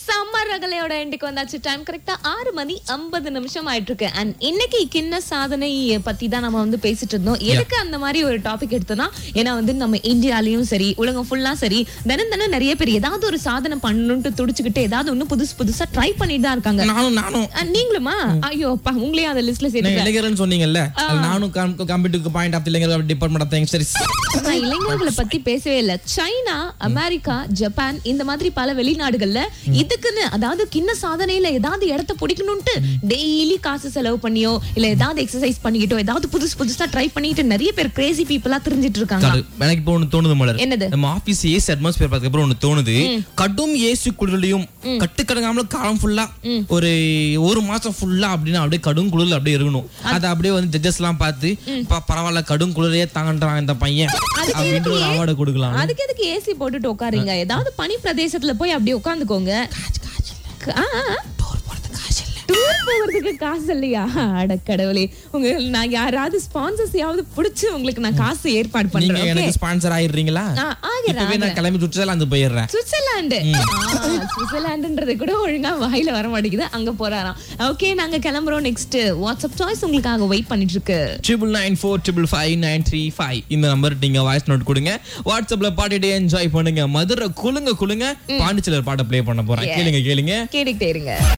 Summer ரகலையோட எண்டுக்கு வந்தாச்சு time கரெக்டா ஆறு மணி ஐம்பது நிமிஷம் ஆயிட்டு இருக்கு அண்ட் இன்னைக்கு கிண்ண சாதனை பத்தி தான் நம்ம வந்து பேசிட்டு இருந்தோம் எதுக்கு அந்த மாதிரி ஒரு டாபிக் எடுத்தோம்னா ஏன்னா வந்து நம்ம இந்தியாலயும் சரி உலகம் ஃபுல்லா சரி தினம் தினம் நிறைய பேர் ஏதாவது ஒரு சாதனை பண்ணணும்ட்டு துடிச்சுக்கிட்டு ஏதாவது ஒண்ணு புதுசு புதுசா ட்ரை பண்ணிட்டு தான் இருக்காங்க நானும் நானும் அஹ் நீங்களுமா ஐயோ அப்பா உங்களையும் அந்த லிஸ்ட்ல நீங்க சேர்த்து இளைஞர்னு சொன்னீங்கல்ல அது நானும் கம்ப்யூட்டர் பாயிண்ட் ஆஃப் இளைஞர் டிபார்ட்மெண்ட் ஆஃப் சரி நான் இளைஞர்களை பத்தி பேசவே இல்ல சைனா அமெரிக்கா ஜப்பான் இந்த மாதிரி பல வெளிநாடுகள்ல இதுக்குன்னு அதாவது கிண்ண சாதனையில ஏதாவது இடத்த பிடிக்கணும்ட்டு டெய்லி காசு செலவு பண்ணியோ இல்ல ஏதாவது எக்ஸசைஸ் பண்ணிக்கிட்டோ ஏதாவது புதுசு புதுசா ட்ரை பண்ணிட்டு நிறைய பேர் கிரேசி பீப்புளா தெரிஞ்சிட்டு இருக்காங்க அது எனக்கு இப்போ ஒண்ணு தோணுது மலர் என்னது? நம்ம ஆபீஸ் ஏசி அட்மாஸ்பியர் பார்த்ததுக்கு அப்புறம் ஒண்ணு தோணுது கடும் ஏசி குளிர்லயும் கட்டுக்கடங்காமல காலம் ஃபுல்லா ஒரு ஒரு மாசம் ஃபுல்லா அப்படின்னு அப்படியே கடும் குளிர்ல அப்படியே இருக்கணும் அதை அப்படியே வந்து ஜட்ஜஸ் எல்லாம் பார்த்து பா, பரவாயில்ல கடும் குளிரையே தாங்கன்றான் இந்த பையன் அப்படின்ற ஒரு அவார்டு கொடுக்கலாம் அதுக்கு எதுக்கு ஏசி போட்டுட்டு உட்காருங்க ஏதாவது பனி பிரதேசத்துல போய் அப்படி உட்காந்துக்கோங்க டூர் போகிறதுக்கு காசு இல்லையா அட கடவுளே உங்க நான் யாராவது ஸ்பான்சர்ஸையாவது புடிச்சு உங்களுக்கு நான் காசு ஏற்பாடு நீங்க பண்றேன் okay? எனக்கு ஸ்பான்சர் ஆயிடுறீங்களா ஆ, ஆகிறேன், இப்பவே நான் கிளம்பி சுற்றுலாந்து போயிடுறேன் சுவிட்சர்லாந்து ஆ, சுவிட்சர்லாந்துன்றது கூட ஒழுங்கா வாயில வர மாட்டேங்குது அங்க போறாராம் ஓகே நாங்க கிளம்புறோம் நெக்ஸ்ட் வாட்ஸ்அப் சாய்ஸ் உங்களுக்காக வெயிட் பண்ணிட்டு இருக்கு triple nine four triple five nine three five இந்த நம்பர் நீங்க வாய்ஸ் நோட் கொடுங்க வாட்ஸ்அப்ல பாட்டுட்டே என்ஜாய் பண்ணுங்க மதுரை குலுங்க குலுங்க பாண்டிச்சலர் பாட்டை ப்ளே பண்ண போறேன் கேளுங்க கேளுங்க கேட்டுக்கிட்டே இருங்க